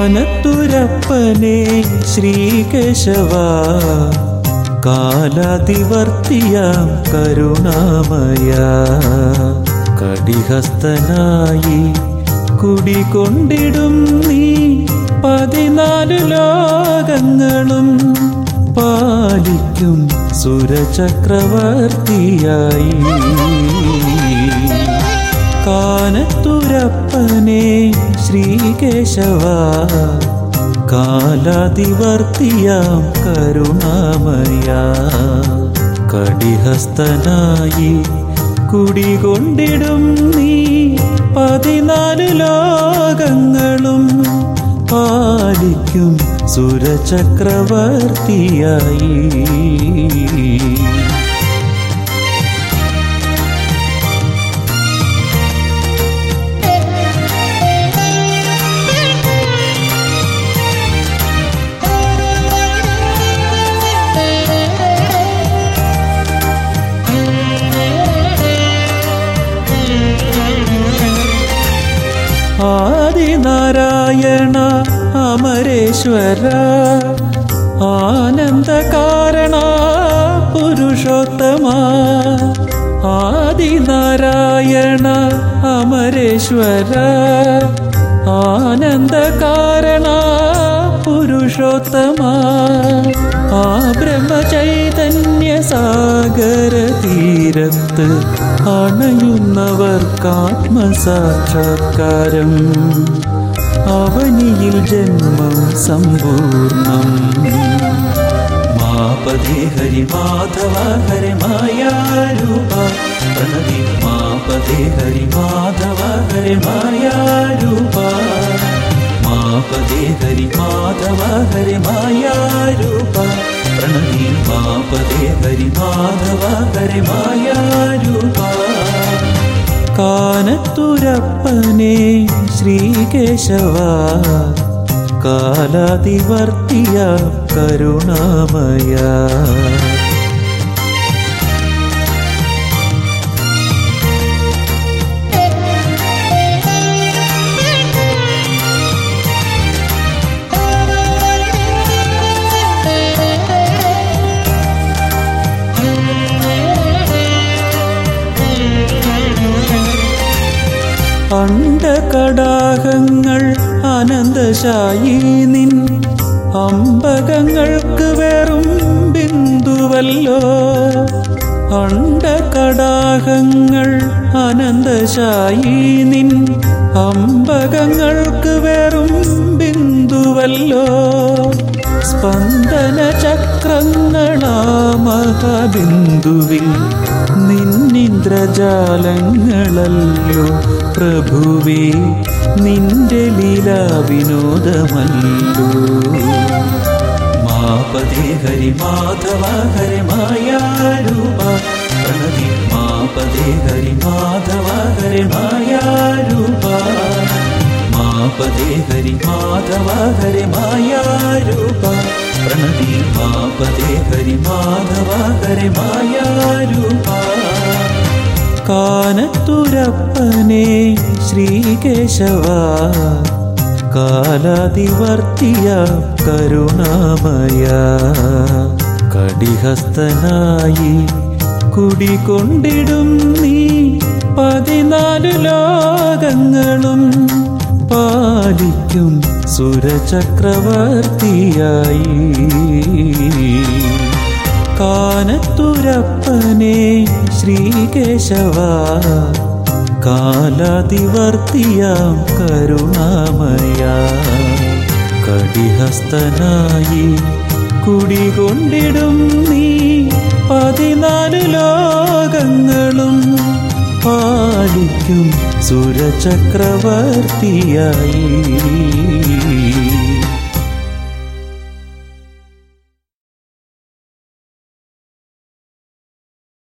കാനത്തുരപ്പനെ ശ്രീകേശവ കാലാതിവർത്തിയാം കരുണാമയ കടിഹസ്തനായി കുടികൊണ്ടിടും നീ പതിനാല് ലോകങ്ങളും പാലിക്കും സുരചക്രവർത്തിയായി കാനത്തുരപ്പനെ ശ്രീകേശവ കാലാതിവർത്തിയാം കരുണാമയ കടിഹസ്തനായി കുടികൊണ്ടിടും നീ പതിനാല് ലോകങ്ങളും പാലിക്കും സുരചക്രവർത്തിയായി ആദിനാരായണ അമരേശ്വര ആനന്ദകാരണ പുരുഷോത്തമ ആദിനാരായണ അമരേശ്വര ആനന്ദകാരണ പുരുഷോത്തമ ആ ബ്രഹ്മചൈതന്യ സാഗര തീരത്ത് അണയുന്നവർക്കാത്മസാക്ഷാത്കാരം അവനിയിൽ ജന്മം സമ്പൂർണം മാപദേ ഹരി മാധവ ഹരി മായാരൂപ പ്രണതി മാപദേ ഹരി മാധവ ഹരി മായാരൂപ മാപദേ ഹരി മാധവ ഹരി മായാരൂപ പ്രണതി മാപദേ ഹരി മാധവ ഹരി മായാരൂപ കാനത്തുരപ്പനെ ശ്രീകേശവ കാലാതിവർത്തിയ കരുണാമയ അണ്ടകടാകങ്ങൾ അനന്തശായി നിൻ അമ്പകങ്ങൾക്ക് വെറും ബിന്ദുവല്ലോ അണ്ടകടാകങ്ങൾ അനന്തശായി നിൻ അമ്പകങ്ങൾക്ക് വെറും ബിന്ദുവല്ലോ സ്പന്ദന ചക്രങ്ങളാമഹബിന്ദുവിൽ നിന്നിന്ദ്രജാലങ്ങളല്ലോ പ്രഭുവേ നിന്റെ ലീലാ വിനോദമല്ലോ മാപദേ ഹരി മാധവ ഹരി മായാരൂപ പ്രണതി മാപദേ ഹരി മാധവ ഹരി മായാരൂപ മാപദേ ഹരി മാധവ ഹരി മായാരൂപ പ്രണതി മാപദേ ഹരി മാധവ ഹരി മായാരൂപ കാനത്തുരപ്പനെ ശ്രീകേശവ കാലാതിവർത്തിയ കരുണാമയ കടിഹസ്തനായി കുടികൊണ്ടിടും നീ പതിനാല് ലോകങ്ങളും പാലിക്കും സുരചക്രവർത്തിയായി കാനത്തുരപ്പനെ ശ്രീകേശവ കാലാതിവർത്തിയാം കരുണാമയ കടിഹസ്തനായി കുടികൊണ്ടിടും നീ പതിനാല് ലോകങ്ങളും പാലിക്കും സുരചക്രവർത്തിയായി